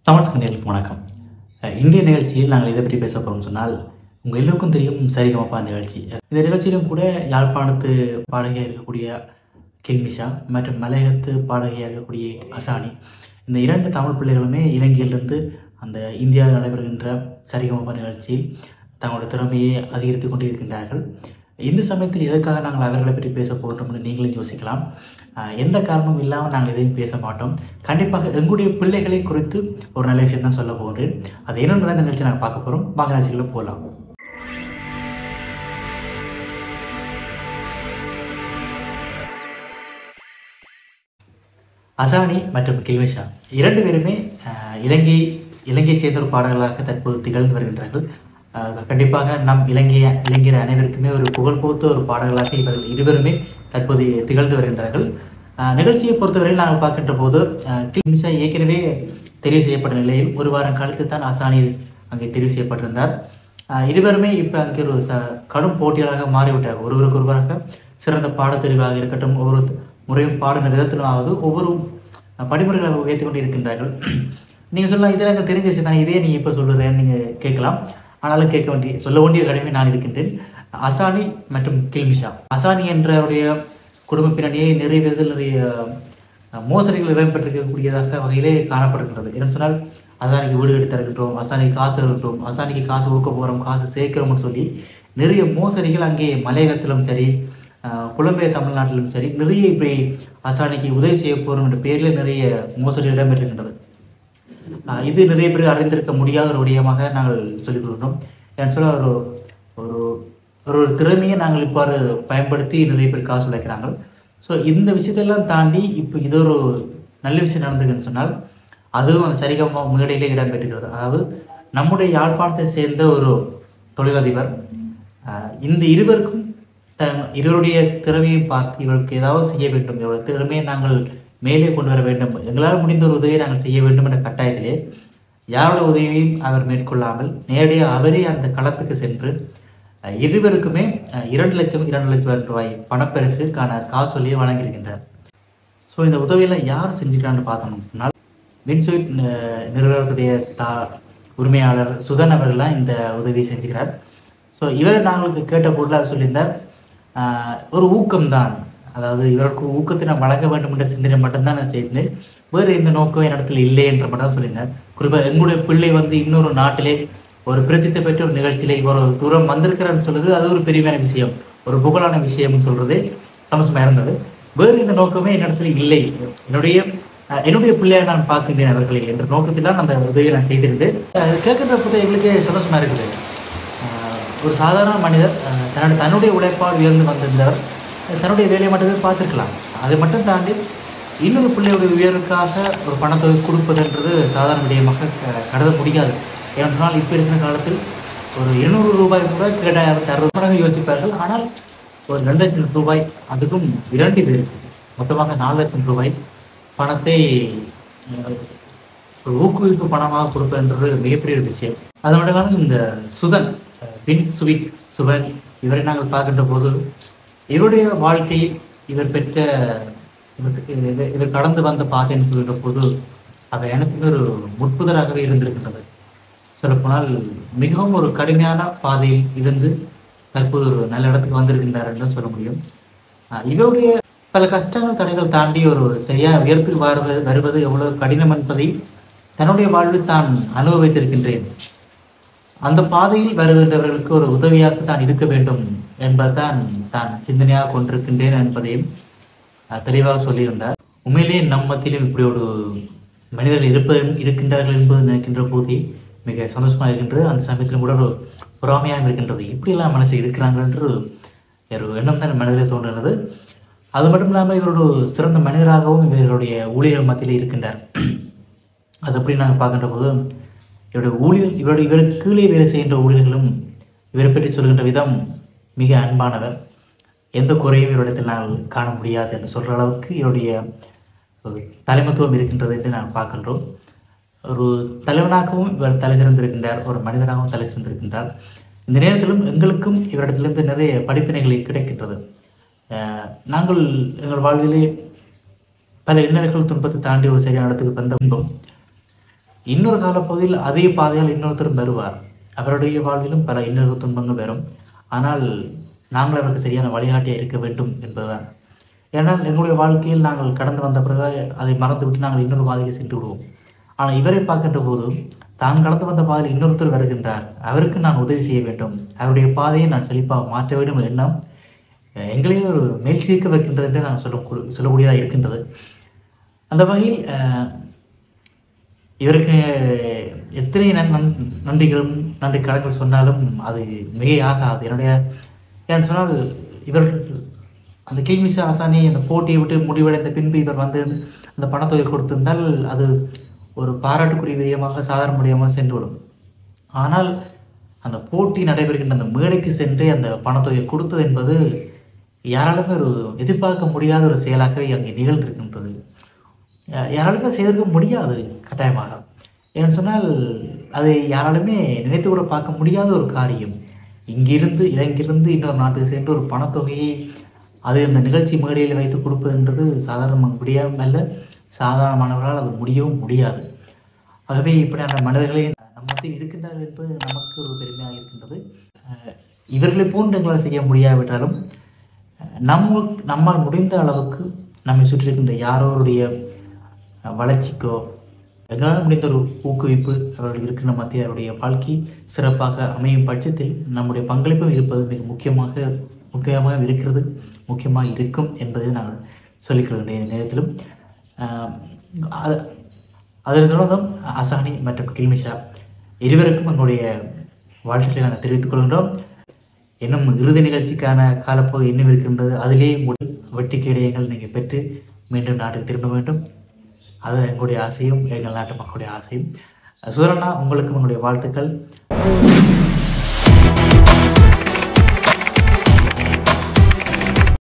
தமிழ் சங்கங்களுக்கு வணக்கம் அஹ் இந்திய நிகழ்ச்சியில் நாங்கள் இதை பற்றி பேச போகிறோம் சொன்னால் உங்கள் எல்லோருக்கும் தெரியும் சரிகமப்பா நிகழ்ச்சி இந்த நிகழ்ச்சியிலும் கூட யாழ்ப்பாணத்து பாடகியாக இருக்கக்கூடிய கில்மிஷா மற்றும் மலையகத்து பாடகியாக இருக்கக்கூடிய அசானி இந்த இரண்டு தமிழ் பிள்ளைகளுமே இலங்கையிலிருந்து அந்த இந்தியாவில் நடைபெறுகின்ற சரிகமப்பா நிகழ்ச்சியில் தங்களோட திறமையை அதிகரித்து கொண்டு இருக்கின்றார்கள் இந்த சமயத்தில் எதற்காக நாங்கள் அவர்களை பற்றி பேச போகிறோம் என்று நீங்களும் யோசிக்கலாம் ஆஹ் எந்த காரணமும் இல்லாமல் நாங்கள் எதையும் பேச மாட்டோம் கண்டிப்பாக எங்களுடைய பிள்ளைகளை குறித்து ஒரு நல்ல விஷயம் தான் சொல்ல போகிறேன் அது என்னென்னு இந்த நிகழ்ச்சி நாங்கள் பார்க்க போகிறோம் வாங்க நிகழ்ச்சிகளை போகலாம் அசானி மற்றும் கில்மிஷா இரண்டு பேருமே ஆஹ், இலங்கை இலங்கையைச் சேர்ந்த ஒரு பாடகர்களாக தற்போது திகழ்ந்து வருகின்றார்கள் ஆஹ், கண்டிப்பாக நம் இலங்கைய இளைஞர் அனைவருக்குமே ஒரு புகழ்போத்த ஒரு பாடகர்களாக இவர்கள் இருவருமே தற்போது திகழ்ந்து வருகின்றார்கள் ஆஹ், நிகழ்ச்சியை பொறுத்தவரையில் நாங்கள் பார்க்கின்ற போது ஆஹ், கில்மிஷா ஏற்கனவே தெரிவு செய்யப்பட்ட நிலையில் ஒரு வாரம் கழித்து தான் அசானி அங்கே தெரிவு செய்யப்பட்டிருந்தார் ஆஹ், இருவருமே இப்போ அங்கே ஒரு ச கடும் போட்டியாளராக மாறிவிட்டார் ஒருவருக்கு ஒருவராக சிறந்த பாடத்தெரிவாக இருக்கட்டும் ஒவ்வொரு முறையும் பாடின விதத்திலுமாவது ஒவ்வொரு படிமுறைகளை உயர்த்தி கொண்டு இருக்கின்றார்கள் நீங்கள் சொல்லலாம் இதெல்லாம் எனக்கு தெரிஞ்ச விஷயம் தான் இதே நீ இப்போ சொல்லுறேன்னு நீங்கள் கேட்கலாம் ஆனாலும் கேட்க வேண்டிய சொல்ல வேண்டிய கடமை நான் இருக்கின்றேன் அசானி மற்றும் கில்மிஷா அசானி என்றவருடைய குடும்ப பின்னணியை நிறைய விதத்தில் நிறைய அஹ், மோசடிகள் இடம்பெற்றிருக்கக்கூடியதாக வகையிலே காணப்படுகின்றது என்னன்னு சொன்னால் அசானிக்கு வீடு கட்டி தருகின்றோம் அசானிக்கு காசு தருகின்றோம் அசானிக்கு காசு ஊக்க போகிறோம் காசு சேர்க்கிறோம்னு சொல்லி நிறைய மோசடிகள் அங்கே மலையகத்திலும் சரி ஆஹ் புலம்பெயர் தமிழ்நாட்டிலும் சரி நிறைய இப்படி அசானிக்கு உதவி செய்ய போகிறோம் என்ற பேரில் நிறைய மோசடி இடம்பெறுகின்றது ஆஹ் இது நிறைய பேர் அறிந்திருக்க முடியாத ஒரு விடயமாக நாங்கள் சொல்லிக் கொடுக்கிறோம் ஏன்னு சொல்ல ஒரு ஒரு ஒரு ஒரு திறமையை நாங்கள் இவ்வாறு பயன்படுத்தி நிறைய பேர் காசு உழைக்கிறாங்க ஸோ இந்த விஷயத்தெல்லாம் தாண்டி இப்போ இது ஒரு நல்ல விஷயம் நடந்திருக்குன்னு சொன்னால் அதுவும் அந்த சரிகமா மேடையிலே இடம்பெற்றுகிறது அதாவது நம்முடைய யாழ்ப்பாணத்தை சேர்ந்த ஒரு தொழிலதிபர் ஆஹ் இந்த இருவருக்கும் த இருவருடைய திறமையை பார்த்து இவருக்கு ஏதாவது செய்ய வேண்டும் இவருடைய திறமையை நாங்கள் மேலே கொண்டு வர வேண்டும் எங்களால் முடிந்த ஒரு உதவியை நாங்கள் செய்ய வேண்டும் என்ற கட்டாயத்திலே யாரோட உதவியையும் அவர் மேற்கொள்ளாமல் நேரடியாக அவரே அந்த களத்துக்கு சென்று அஹ், இருவருக்குமே அஹ், இரண்டு லட்சம் இரண்டு லட்சம் ரூபாய் பணப்பரிசுக்கான காசொலியை வழங்கியிருக்கின்றார் ஸோ இந்த உதவியெல்லாம் யார் செஞ்சுக்கிறான்னு பார்த்தோம்னு சொன்னால் வின்சூட் நிறுவனத்துடைய ஸ்தா உரிமையாளர் சுதன் அவர்கள்லாம் இந்த உதவியை செஞ்சுக்கிறார் ஸோ இவர் நாங்களுக்கு கேட்ட பொருள் அவர் சொல்லியிருந்தார் ஆஹ், ஒரு ஊக்கம்தான் அதாவது இவருக்கு ஊக்கத்தை நான் வழங்க வேண்டும் என்ற சிந்தனை மட்டும்தான் நான் செய்தேன் வேறு எந்த நோக்கம் என்னிடத்தில் இல்லை என்ற மட்டும் தான் சொல்லியிருந்தார் குறிப்பாக எங்களுடைய பிள்ளை வந்து இன்னொரு நாட்டிலே ஒரு பிரசித்தி பெற்ற ஒரு நிகழ்ச்சியில இவ்வளவு தூரம் வந்திருக்கிறான்னு சொல்றது அது ஒரு பெரியமான விஷயம் ஒரு புகழான விஷயம்னு சொல்றது சமசமா இருந்தது வேறு எந்த நோக்கமே என்னிடத்துல இல்லை என்னுடைய அஹ், என்னுடைய பிள்ளையை நான் பார்க்கின்றேன் அவர்களை என்ற நோக்கத்தில் தான் அந்த உதவியை நான் செய்திருந்தேன் அது கேட்கிற புது எங்களுக்கு சந்தோஷமா இருக்குது ஆஹ் ஒரு சாதாரண மனிதர் ஆஹ் தன்னுடைய தன்னுடைய உழைப்பால் உயர்ந்து வந்திருந்தவர் தன்னுடைய வேலையை மட்டுமே பார்த்துருக்கலாம் அதை மட்டும் தாண்டி இன்னொரு பிள்ளையுடைய உயர்வுக்காக ஒரு பணத்தொகை கொடுப்பதுன்றது சாதாரண விடயமாக க- கருத முடியாது ஏன்னு சொன்னால் இப்போ இருக்கிற காலத்தில் ஒரு இருநூறு ரூபாய் கூட கேட்டாயிரத்தி அறுபது மடங்கு யோசிப்பார்கள் ஆனால் ஒரு ரெண்டு லட்சம் ரூபாய் அதுக்கும் இரண்டு பேருக்கு மொத்தமாக நாலு லட்சம் ரூபாய் பணத்தை ஆஹ், ஒரு ஊக்குவிப்பு பணமாக கொடுப்பதுன்றது மிகப்பெரிய ஒரு விஷயம் அது மட்டும் இல்லாமல் இந்த சுதன் அஹ், பின் சுவிட் சுபன் இவரை நாங்கள் பார்க்கின்ற போது இவருடைய வாழ்க்கையில் இவர் பெற்ற இவருக்கு- இவர் இவர் கடந்து வந்த பாதைன்னு சொல்கிற போது அது எனக்குமே ஒரு முற்புதராகவே இருந்திருக்கின்றது சொல்லப்போனால் மிகவும் ஒரு கடுமையான பாதையில் இருந்து தற்போது ஒரு நல்ல இடத்துக்கு வந்திருக்கின்றார் என்று சொல்ல முடியும் அஹ், இவருடைய பல கஷ்டங்கள் தடைகள் தாண்டி ஒரு சரியா உயரத்துக்கு வருவது வருவது எவ்வளவு கடினம் என்பதை தன்னுடைய வாழ்வில் தான் அனுபவித்திருக்கின்றேன் அந்த பாதையில் வருகின்றவர்களுக்கு ஒரு உதவியாக தான் இருக்க வேண்டும் என்பதுதான் தான் சிந்தனையாக கொண்டிருக்கின்றேன் என்பதையும் அஹ், தெளிவாக சொல்லியிருந்தார் உண்மையிலேயே நம் மத்தியிலும் இப்படி ஒரு மனிதர்கள் இருப்பது இருக்கின்றார்கள் என்பது நினைக்கின்ற போதே மிக சந்தோஷமாக இருக்கின்றது அந்த சமயத்திலும் கூட ஒரு பொறாமையாக இருக்கின்றது இப்படியெல்லாம் மனசு இருக்கிறாங்க என்று ஒரு எண்ணம் தான் மனதில் தோன்றுகிறது அது மட்டும் இல்லாமல் இவரோட ஒரு சிறந்த மனிதராகவும் இவர்களுடைய ஊழியர் மத்தியில் இருக்கின்றார் அது எப்படி நாங்கள் பார்க்கின்ற போது இவருடைய ஊழியர் இவருடைய இவருக்கு கீழே வேலை செய்கின்ற ஊழியர்களும் இவரை பற்றி சொல்கின்ற விதம் மிக அன்பானவர் எந்த குறையும் இவரிடத்தில் நாங்கள் காண முடியாது என்று சொல்கிற அளவுக்கு இவருடைய ஒரு தலைமத்துவம் இருக்கின்றது என்று நாங்கள் பார்க்கின்றோம் ஒரு தலைவனாகவும் இவர் தலை சிறந்திருக்கின்றார் ஒரு மனிதனாகவும் தலை சிறந்திருக்கின்றார் இந்த நேரத்திலும் எங்களுக்கும் இவரிடத்திலிருந்து நிறைய படிப்பினைகள் கிடைக்கின்றது அஹ் நாங்கள் எங்கள் வாழ்விலே பல இன்னல்கள் துன்பத்தை தாண்டி ஒரு சரியான இடத்துக்கு வந்த இன்பம் இன்னொரு காலப்பகுதியில் அதே பாதையால் இன்னொருத்தரும் வருவார் அவருடைய வாழ்விலும் பல இன்னொரு துன்பங்கள் வரும் ஆனால் நாங்கள் அவருக்கு சரியான வழிகாட்டியாக இருக்க வேண்டும் என்பதுதான் ஏனால் எங்களுடைய வாழ்க்கையில் நாங்கள் கடந்து வந்த பிறகு அதை மறந்துவிட்டு நாங்கள் இன்னொரு பாதையை சென்று விடுவோம் ஆனால் இவரை பார்க்கின்ற போது தான் கடந்து வந்த பாதையில் இன்னொருத்தர் வருகின்றார் அவருக்கு நான் உதவி செய்ய வேண்டும் அவருடைய பாதையை நான் செழிப்பாக மாற்ற வேண்டும் என்ற எண்ணம் அஹ், எங்களையே ஒரு மேல் சீர்க்க வைக்கின்றது என்று நான் சொல்ல சொல்லக்கூடியதாக இருக்கின்றது அந்த வகையில் அஹ், இவருக்கு எத்தனை நன் நன் நன்றிகளும் நன்றி கடன்கள் சொன்னாலும் அது மிகையாகாது என்னுடைய ஏன்னு சொன்னால் இவர்கள் அந்த கில்மிசா ஆசானி அந்த போட்டியை விட்டு முடிவடைந்த பின்பு இவர் வந்து அந்த பணத்தொகை கொடுத்திருந்தால் அது ஒரு பாராட்டுக்குரிய விதமாக சாதாரண முடியாமல் சென்றுவிடும் ஆனால் அந்த போட்டி நடைபெறுகின்ற அந்த மேடைக்கு சென்று அந்த பணத்தொகை கொடுத்தது என்பது யாராலுமே ஒரு எதிர்பார்க்க முடியாத ஒரு செயலாகவே அங்கே நிகழ்ந்திருக்கின்றது யா- யாராலுமே செய்திருக்க முடியாது கட்டாயமாக ஏன்னு சொன்னால் அதை யாராலுமே நினைத்து கூட பார்க்க முடியாத ஒரு காரியம் இங்கிருந்து இலங்கிருந்து இன்னொரு நாட்டுக்கு சென்று ஒரு பணத்தொகையை அது அந்த நிகழ்ச்சி மேடையில் வைத்து கொடுப்பதுன்றது சாதாரண முடியாமல் அல்ல சாதாரணமானவர்களால் அது முடியவும் முடியாது ஆகவே இப்படியான மனிதர்களை நம் மத்தியில் இருக்கின்றார்கள் என்பது நமக்கு ஒரு பெருமையாக இருக்கின்றது அஹ் இவர்களை போன்று எங்களால் செய்ய முடியாவிட்டாலும் அஹ் நம்ம நம்மால் முடிந்த அளவுக்கு நம்மை சுற்றி இருக்கின்ற யாரோருடைய அஹ், வளர்ச்சிக்கோ எங்களால் முடிந்த ஒரு ஊக்குவிப்பு அவர்கள் இருக்கின்ற மத்திய அவருடைய வாழ்க்கை சிறப்பாக அமையும் பட்சத்தில் நம்முடைய பங்களிப்பும் இருப்பது மிக முக்கியமாக முக்கியமாக இருக்கிறது முக்கியமாக இருக்கும் என்பதை நாங்கள் சொல்லிக்கிறோம் இந்த நேரத்திலும் அஹ், அது- அதனைத் தொடர்ந்தும் அசானி மற்றும் கில்மிஷா இருவருக்கும் எங்களுடைய வாழ்த்துக்களை நாங்கள் தெரிவித்துக் கொள்கின்றோம் இன்னும் இறுதி நிகழ்ச்சிக்கான காலப்பகுதி இன்னும் இருக்கின்றது அதிலே முடி வெற்றி கேடயங்கள் நீங்கள் பெற்று மீண்டும் நாட்டுக்கு திரும்ப வேண்டும் அது எங்களுடைய ஆசையும் எங்கள் நாட்டு மக்களுடைய ஆசையும் சுதரண்ணா உங்களுக்கும் எங்களுடைய வாழ்த்துக்கள்